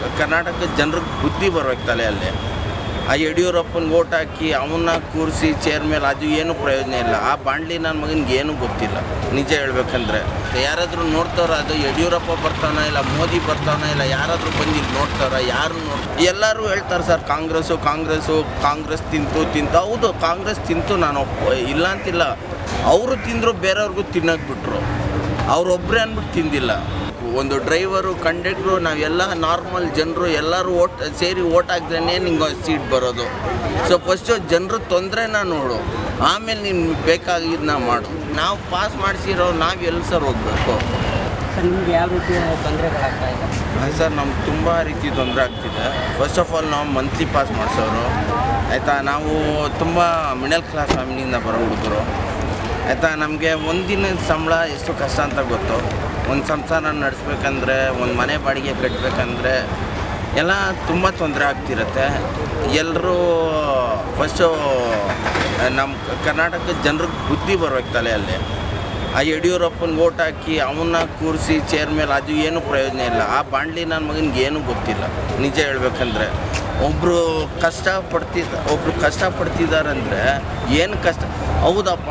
ಕರ್ನಾಟಕದ ಜನರಿಗೆ ಬುದ್ಧಿ ಬರ್ಬೇಕು ತಲೆಯಲ್ಲಿ ಆ ಯಡಿಯೂರಪ್ಪನಿಗೆ ಓಟ್ ಹಾಕಿ ಅವನ್ನ ಕೂರಿಸಿ ಚೇರ್ ಮೇಲೆ ಅದು ಏನು ಪ್ರಯೋಜನ ಇಲ್ಲ ಆ ಬಾಂಡ್ಲಿ ನನ್ನ ಮಗನಿಗೆ ಏನೂ ಗೊತ್ತಿಲ್ಲ ನಿಜ ಹೇಳ್ಬೇಕಂದ್ರೆ ಯಾರಾದರೂ ನೋಡ್ತಾರ ಅದು ಯಡಿಯೂರಪ್ಪ ಬರ್ತಾನ ಇಲ್ಲ ಮೋದಿ ಬರ್ತಾನ ಇಲ್ಲ ಯಾರಾದರೂ ಬಂದು ಇಲ್ಲಿ ನೋಡ್ತಾರ ಯಾರು ನೋಡ್ ಎಲ್ಲರೂ ಹೇಳ್ತಾರೆ ಸರ್ ಕಾಂಗ್ರೆಸ್ಸು ಕಾಂಗ್ರೆಸ್ಸು ಕಾಂಗ್ರೆಸ್ ತಿಂತು ತಿಂತು ಹೌದು ಕಾಂಗ್ರೆಸ್ ತಿಂತು ನಾನು ಒಪ್ಪ ಇಲ್ಲ ಅಂತಿಲ್ಲ ಅವರು ತಿಂದರು ಬೇರೆಯವ್ರಿಗೂ ತಿನ್ನಕ್ಕೆ ಬಿಟ್ರು ಅವರೊಬ್ಬರೇ ಅಂದ್ಬಿಟ್ಟು ತಿಂದಿಲ್ಲ ಒಂದು ಡ್ರೈವರು ಕಂಡಕ್ಟ್ರು ನಾವೆಲ್ಲ ನಾರ್ಮಲ್ ಜನರು ಎಲ್ಲರೂ ಓಟ್ ಸೇರಿ ಓಟ್ ಹಾಕ್ದ್ರೇ ನಿಂಗೆ ಸೀಟ್ ಬರೋದು ಸೊ ಫಸ್ಟು ಜನರು ತೊಂದರೆನ ನೋಡು ಆಮೇಲೆ ನೀನು ಬೇಕಾಗಿದ್ದನ್ನ ಮಾಡು ನಾವು ಪಾಸ್ ಮಾಡಿಸಿರೋ ನಾವು ಎಲ್ಲಿ ಸರ್ ಹೋಗ್ಬೇಕು ಸರ್ ನಿಮ್ಗೆ ಯಾವ ರೀತಿಯ ತೊಂದರೆಗಳಾಗ್ತಾ ಇದೆ ಸರ್ ನಮ್ಗೆ ತುಂಬ ರೀತಿ ತೊಂದರೆ ಆಗ್ತಿದೆ ಫಸ್ಟ್ ಆಫ್ ಆಲ್ ನಾವು ಮಂತ್ಲಿ ಪಾಸ್ ಮಾಡಿಸೋರು ಆಯಿತಾ ನಾವು ತುಂಬ ಮಿಡಲ್ ಕ್ಲಾಸ್ ಫ್ಯಾಮಿಲಿಯಿಂದ ಬರೋ ಹುಡುಗರು ಆಯಿತಾ ನಮಗೆ ಒಂದಿನದ ಸಂಬಳ ಎಷ್ಟು ಕಷ್ಟ ಅಂತ ಗೊತ್ತು ಒಂದು ಸಂಸಾರ ನಡೆಸ್ಬೇಕಂದ್ರೆ ಒಂದು ಮನೆ ಬಾಡಿಗೆ ಕಟ್ಟಬೇಕಂದ್ರೆ ಎಲ್ಲ ತುಂಬ ತೊಂದರೆ ಆಗ್ತಿರುತ್ತೆ ಎಲ್ಲರೂ ಫಸ್ಟು ನಮ್ಮ ಕರ್ನಾಟಕದ ಜನರಿಗೆ ಬುದ್ಧಿ ಬರ್ಬೇಕು ತಲೆಯಲ್ಲಿ ಆ ಯಡಿಯೂರಪ್ಪನಿಗೆ ಓಟ್ ಹಾಕಿ ಅವನ್ನ ಕೂರಿಸಿ ಚೇರ್ ಮೇಲೆ ಅದು ಏನು ಪ್ರಯೋಜನ ಇಲ್ಲ ಆ ಬಾಂಡ್ಲಿ ನನ್ನ ಮಗನಿಗೆ ಏನೂ ಗೊತ್ತಿಲ್ಲ ನಿಜ ಹೇಳ್ಬೇಕಂದ್ರೆ ಒಬ್ಬರು ಕಷ್ಟಪಡ್ತಿದ್ದ ಒಬ್ಬರು ಕಷ್ಟಪಡ್ತಿದ್ದಾರಂದರೆ ಏನು ಕಷ್ಟ ಹೌದಪ್ಪ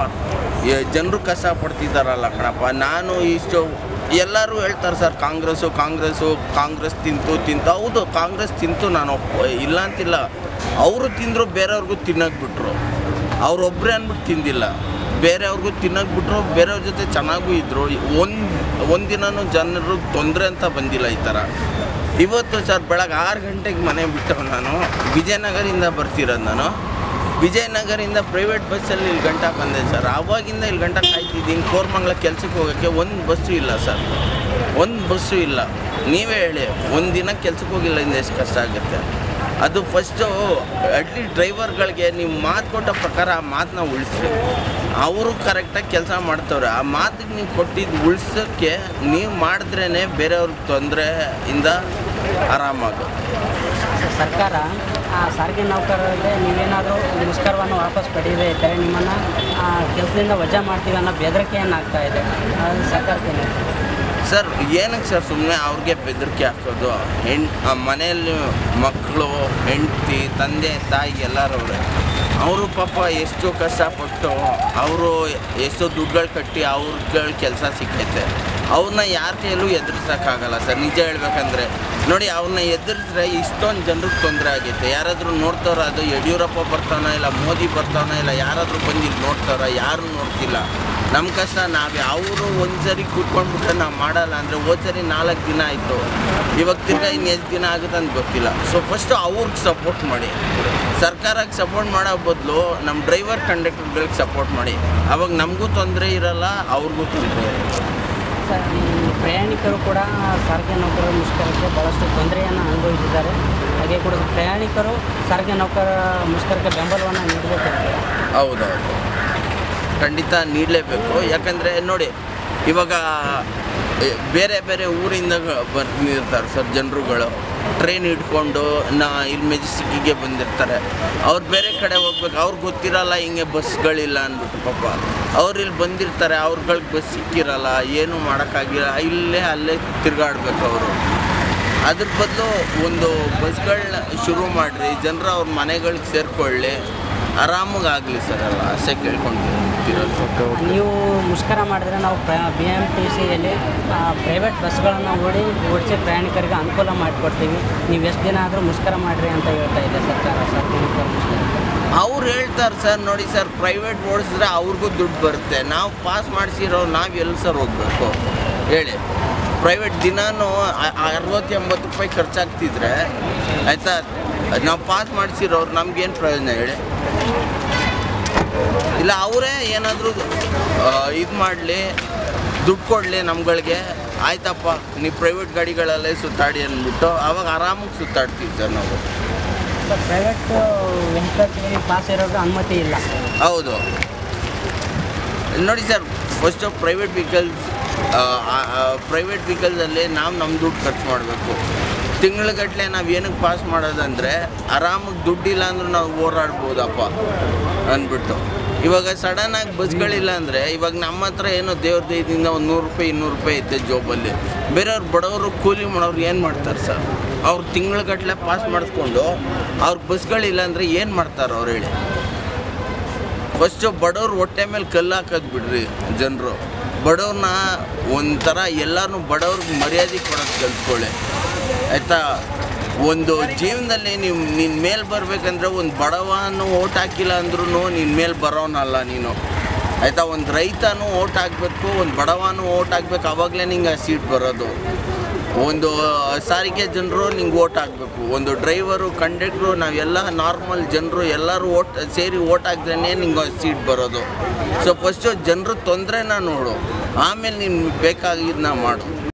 ಜನರು ಕಷ್ಟಪಡ್ತಿದ್ದಾರಲ್ಲ ಕಣಪ್ಪ ನಾನು ಇಷ್ಟು ಎಲ್ಲರೂ ಹೇಳ್ತಾರೆ ಸರ್ ಕಾಂಗ್ರೆಸ್ಸು ಕಾಂಗ್ರೆಸ್ಸು ಕಾಂಗ್ರೆಸ್ ತಿಂತು ತಿಂತು ಹೌದು ಕಾಂಗ್ರೆಸ್ ತಿಂತು ನಾನು ಒಪ್ಪ ಇಲ್ಲ ಅಂತಿಲ್ಲ ಅವರು ತಿಂದರು ಬೇರೆಯವ್ರಿಗೂ ತಿನ್ನಕ್ಕೆ ಬಿಟ್ರು ಅವರೊಬ್ಬರೇ ಅಂದ್ಬಿಟ್ಟು ತಿಂದಿಲ್ಲ ಬೇರೆಯವ್ರಿಗೂ ತಿನ್ನಕ್ಕೆ ಬಿಟ್ರು ಬೇರೆಯವ್ರ ಜೊತೆ ಚೆನ್ನಾಗೂ ಇದ್ದರು ಒಂದು ಒಂದಿನೂ ಜನರು ತೊಂದರೆ ಅಂತ ಬಂದಿಲ್ಲ ಈ ಥರ ಇವತ್ತು ಸರ್ ಬೆಳಗ್ಗೆ ಆರು ಗಂಟೆಗೆ ಮನೆ ಬಿಟ್ಟವು ನಾನು ವಿಜಯನಗರಿಂದ ಬರ್ತಿರೋದು ನಾನು ವಿಜಯನಗರಿಂದ ಪ್ರೈವೇಟ್ ಬಸ್ಸಲ್ಲಿ ಇಲ್ಲಿ ಗಂಟ ಬಂದೆ ಸರ್ ಆವಾಗಿಂದ ಇಲ್ಲಿ ಗಂಟ ಕಾಯ್ತಿದ್ದೀನಿ ಕೋರ್ಮಂಗ್ಲ ಕೆಲ್ಸಕ್ಕೆ ಹೋಗೋಕ್ಕೆ ಒಂದು ಬಸ್ಸು ಇಲ್ಲ ಸರ್ ಒಂದು ಬಸ್ಸು ಇಲ್ಲ ನೀವೇ ಹೇಳಿ ಒಂದು ದಿನ ಕೆಲ್ಸಕ್ಕೆ ಹೋಗಿಲ್ಲ ಇಂದ ಎಷ್ಟು ಕಷ್ಟ ಆಗುತ್ತೆ ಅದು ಫಸ್ಟು ಅಟ್ಲೀಸ್ಟ್ ಡ್ರೈವರ್ಗಳಿಗೆ ನೀವು ಮಾತು ಕೊಟ್ಟ ಪ್ರಕಾರ ಆ ಮಾತನ್ನ ಉಳಿಸ್ರಿ ಅವರು ಕರೆಕ್ಟಾಗಿ ಕೆಲಸ ಮಾಡ್ತವ್ರೆ ಆ ಮಾತಿಗೆ ನೀವು ಕೊಟ್ಟಿದ್ದು ಉಳ್ಸೋಕ್ಕೆ ನೀವು ಮಾಡಿದ್ರೇ ಬೇರೆಯವ್ರಿಗೆ ತೊಂದರೆಯಿಂದ ಆರಾಮಾಗೋದು ಸರ್, ಸರ್ಕಾರ ಆ ಸಾರಿಗೆ ನೌಕರರಿಗೆ ನೀವೇನಾದರೂ ಮುಷ್ಕರವನ್ನು ವಾಪಸ್ ಪಡೆಯದೇ ಇದ್ದರೆ ನಿಮ್ಮನ್ನು ಕೆಲಸದಿಂದ ವಜಾ ಮಾಡ್ತೀವಿ ಅನ್ನೋ ಬೆದರಿಕೆಯನ್ನು ಆಗ್ತಾ ಇದೆ ಅದು ಸರ್ಕಾರಕ್ಕೆ ಏನು ಹೇಳ್ತೀರಾ? ಸರ್ ಏನಕ್ಕೆ ಸರ್ ಸುಮ್ಮನೆ ಅವ್ರಿಗೆ ಬೆದರಿಕೆ ಹಾಕೋದು ಹೆಣ್ ಆ ಮನೆಯಲ್ಲಿ ಮಕ್ಕಳು ಹೆಂಡತಿ ತಂದೆ ತಾಯಿ ಎಲ್ಲರವ್ರೆ ಅವರು ಪಾಪ ಎಷ್ಟು ಕಷ್ಟಪಟ್ಟು ಅವರು ಎಷ್ಟೋ ದುಡ್ಡುಗಳು ಕಟ್ಟಿ ಅವ್ರಗಳ ಕೆಲಸ ಸಿಕ್ಕೈತೆ ಅವ್ರನ್ನ ಯಾರ ಕೈಯಲ್ಲೂ ಎದುರಿಸೋಕ್ಕಾಗಲ್ಲ ಸರ್ ನಿಜ ಹೇಳ್ಬೇಕಂದ್ರೆ ನೋಡಿ ಅವ್ರನ್ನ ಎದುರಿಸಿದ್ರೆ ಇಷ್ಟೊಂದು ಜನರಿಗೆ ತೊಂದರೆ ಆಗೈತೆ ಯಾರಾದರೂ ನೋಡ್ತಾರ ಅದು ಯಡಿಯೂರಪ್ಪ ಬರ್ತಾನ ಇಲ್ಲ ಮೋದಿ ಬರ್ತಾನ ಇಲ್ಲ ಯಾರಾದರೂ ಬಂದು ಇಲ್ಲಿ ನೋಡ್ತಾರ ಯಾರು ನೋಡ್ತಿಲ್ಲ ನಮ್ಮ ಕಷ್ಟ ನಾವು ಅವರು ಒಂದು ಸರಿ ಕೂತ್ಕೊಂಡ್ಬಿಟ್ರೆ ನಾವು ಮಾಡಲ್ಲ ಅಂದರೆ ಹೋದ್ ಸರಿ ನಾಲ್ಕು ದಿನ ಆಯಿತು ಇವಾಗ ತಿರ್ಗಾ ಇನ್ನು ಎಷ್ಟು ದಿನ ಆಗುತ್ತೆ ಅಂತ ಗೊತ್ತಿಲ್ಲ ಸೊ ಫಸ್ಟು ಅವ್ರಿಗೆ ಸಪೋರ್ಟ್ ಮಾಡಿ ಸರ್ಕಾರಕ್ಕೆ ಸಪೋರ್ಟ್ ಮಾಡೋ ಬದಲು ನಮ್ಮ ಡ್ರೈವರ್ ಕಂಡಕ್ಟರ್ಗಳಿಗೆ ಸಪೋರ್ಟ್ ಮಾಡಿ ಅವಾಗ ನಮಗೂ ತೊಂದರೆ ಇರಲ್ಲ ಅವ್ರಿಗೂ ತೊಂದರೆ ಇರಲ್ಲ ಸರ್ ಈ ಪ್ರಯಾಣಿಕರು ಕೂಡ ಸಾರಿಗೆ ನೌಕರರ ಮುಷ್ಕರಕ್ಕೆ ಭಾಳಷ್ಟು ತೊಂದರೆಯನ್ನು ಅನುಭವಿಸಿದ್ದಾರೆ ಹಾಗೆ ಕೂಡ ಪ್ರಯಾಣಿಕರು ಸಾರಿಗೆ ನೌಕರರ ಮುಷ್ಕರಕ್ಕೆ ಬೆಂಬಲವನ್ನು ನೀಡಬೇಕಿದೆ ಹೌದೌದು ಖಂಡಿತ ನೀಡಲೇಬೇಕು ಯಾಕಂದರೆ ನೋಡಿ ಇವಾಗ ಎ, ಬೇರೆ ಬೇರೆ ಊರಿಂದ ಬಂದಿರ್ತಾರೆ ಸರ್ ಜನರುಗಳು ಟ್ರೈನ್ ಹಿಡ್ಕೊಂಡು ನಾ ಇಲ್ಲಿ ಮೆಜೆಸ್ಟಿಕ್ಕಿಗೆ ಬಂದಿರ್ತಾರೆ ಅವ್ರು ಬೇರೆ ಕಡೆ ಹೋಗ್ಬೇಕು ಅವ್ರಿಗೆ ಗೊತ್ತಿರಲ್ಲ ಹಿಂಗೆ ಬಸ್ಗಳಿಲ್ಲ ಅಂದ್ಬಿಟ್ಟು ಪಾಪ ಅವ್ರು ಇಲ್ಲಿ ಬಂದಿರ್ತಾರೆ ಅವ್ರುಗಳಿಗೆ ಬಸ್ ಸಿಕ್ಕಿರಲ್ಲ ಏನೂ ಮಾಡೋಕ್ಕಾಗಿಲ್ಲ ಇಲ್ಲೇ ಅಲ್ಲೇ ತಿರುಗಾಡ್ಬೇಕು ಅವರು ಅದ್ರ ಬದಲು ಒಂದು ಬಸ್ಗಳನ್ನ ಶುರು ಮಾಡಿರಿ ಜನರು ಅವ್ರ ಮನೆಗಳಿಗೆ ಸೇರಿಕೊಳ್ಳಿ ಆರಾಮಾಗಲಿ ಸರ್ ಅಲ್ಲ ಆಸೆ ಕೇಳ್ಕೊಂಡಿರೋದು ನೀವು ಮುಷ್ಕರ ಮಾಡಿದ್ರೆ ನಾವು ಬಿ ಎಮ್ ಟಿ ಸಿಯಲ್ಲಿ ಪ್ರೈವೇಟ್ ಬಸ್ಗಳನ್ನು ಓಡಿ ಓಡಿಸಿ ಪ್ರಯಾಣಿಕರಿಗೆ ಅನುಕೂಲ ಮಾಡಿಕೊಡ್ತೀವಿ ನೀವು ಎಷ್ಟು ದಿನ ಆದರೂ ಮುಷ್ಕರ ಮಾಡಿರಿ ಅಂತ ಹೇಳ್ತಾ ಇದೆ ಸರ್ಕಾರ ಸಾರ್ವಜನಿಕರ ಮುಷ್ಕರ ಅವ್ರು ಹೇಳ್ತಾರೆ ಸರ್ ನೋಡಿ ಸರ್ ಪ್ರೈವೇಟ್ ಓಡಿಸಿದ್ರೆ ಅವ್ರಿಗೂ ದುಡ್ಡು ಬರುತ್ತೆ ನಾವು ಪಾಸ್ ಮಾಡಿಸಿರೋ ನಾವು ಎಲ್ಲಿ ಸರ್ ಹೋಗ್ಬೇಕು ಹೇಳಿ ಪ್ರೈವೇಟ್ ದಿನಾನು ಅರವತ್ತು ಎಂಬತ್ತು ರೂಪಾಯಿ ಖರ್ಚಾಗ್ತಿದ್ರೆ ಆಯಿತಾ ನಾವು ಪಾಸ್ ಮಾಡಿಸಿರೋರು ನಮ್ಗೇನು ಪ್ರಯೋಜನ ಹೇಳಿ ಇಲ್ಲ ಅವರೇ ಏನಾದರೂ ಇದು ಮಾಡಲಿ ದುಡ್ಡು ಕೊಡಲಿ ನಮ್ಗಳಿಗೆ ಆಯ್ತಪ್ಪ ನೀವು ಪ್ರೈವೇಟ್ ಗಾಡಿಗಳಲ್ಲೇ ಸುತ್ತಾಡಿ ಅಂದ್ಬಿಟ್ಟು ಅವಾಗ ಆರಾಮಾಗಿ ಸುತ್ತಾಡ್ತೀವಿ ಸರ್ ನಾವು ಸರ್ ಪ್ರೈವೇಟ್ ವೆಹಿಕಲ್ಸ್ಗೆ ಪಾಸ್ ಇರೋದು ಅನುಮತಿ ಇಲ್ಲ ಹೌದು ನೋಡಿ sir first private vehicles private ವೆಹಿಕಲ್ಸಲ್ಲಿ ನಾವು ನಮ್ಮ ದುಡ್ಡು ಖರ್ಚು ಮಾಡಬೇಕು ತಿಂಗಳಗಟ್ಟಲೆ ನಾವು ಏನಕ್ಕೆ ಪಾಸ್ ಮಾಡೋದಂದರೆ ಆರಾಮಾಗಿ ದುಡ್ಡಿಲ್ಲ ಅಂದ್ರೂ ನಾವು ಓಡಾಡ್ಬೋದಪ್ಪ ಅಂದ್ಬಿಟ್ಟು ಇವಾಗ ಸಡನ್ನಾಗಿ ಬಸ್ಗಳಿಲ್ಲ ಅಂದರೆ ಇವಾಗ ನಮ್ಮ ಹತ್ರ ಏನೋ ದೇವ್ರ ದಯದಿಂದ ಒಂದು ನೂರು ರೂಪಾಯಿ ಇನ್ನೂರು ರೂಪಾಯಿ ಐತೆ ಜೋಬಲ್ಲಿ ಬೇರೆಯವ್ರು ಬಡವರು ಕೂಲಿ ಮಾಡೋರು ಏನು ಮಾಡ್ತಾರೆ ಸರ್ ಅವ್ರು ತಿಂಗಳಗಟ್ಟಲೆ ಪಾಸ್ ಮಾಡಿಸ್ಕೊಂಡು ಅವ್ರ ಬಸ್ಗಳಿಲ್ಲ ಅಂದರೆ ಏನು ಮಾಡ್ತಾರೆ ಅವ್ರು ಹೇಳಿ ಫಸ್ಟು ಬಡವ್ರು ಹೊಟ್ಟೆ ಮೇಲೆ ಕಲ್ಲು ಹಾಕೋದು ಬಿಡ್ರಿ ಜನರು ಬಡವ್ರನ್ನ ಒಂಥರ ಎಲ್ಲರೂ ಬಡವ್ರಿಗೆ ಮರ್ಯಾದೆ ಕೊಡೋದು ಕಲ್ತ್ಕೊಳ್ಳಿ ಆಯಿತಾ ಒಂದು ಜೀವನದಲ್ಲಿ ನೀವು ನಿನ್ನ ಮೇಲೆ ಬರಬೇಕಂದ್ರೆ ಒಂದು ಬಡವನು ಓಟ್ ಹಾಕಿಲ್ಲ ಅಂದ್ರೂ ನಿನ್ನ ಮೇಲೆ ಬರೋನಲ್ಲ ನೀನು ಆಯಿತಾ ಒಂದು ರೈತನೂ ಓಟ್ ಹಾಕಬೇಕು ಒಂದು ಬಡವನೂ ಓಟ್ ಹಾಕ್ಬೇಕು ಆವಾಗಲೇ ನಿಂಗೆ ಆ ಸೀಟ್ ಬರೋದು ಒಂದು ಸಾರಿಗೆ ಜನರು ನಿಂಗೆ ಓಟ್ ಹಾಕಬೇಕು ಒಂದು ಡ್ರೈವರು ಕಂಡಕ್ಟ್ರು ನಾವೆಲ್ಲ ನಾರ್ಮಲ್ ಜನರು ಎಲ್ಲರೂ ಓಟ್ ಸೇರಿ ಓಟ್ ಹಾಕಿದ್ರೇ ನಿಂಗೆ ಸೀಟ್ ಬರೋದು ಸೊ ಫಸ್ಟು ಜನರು ತೊಂದರೆನ ನೋಡು ಆಮೇಲೆ ನೀನು ಬೇಕಾಗಿದ್ದನ್ನ ಮಾಡು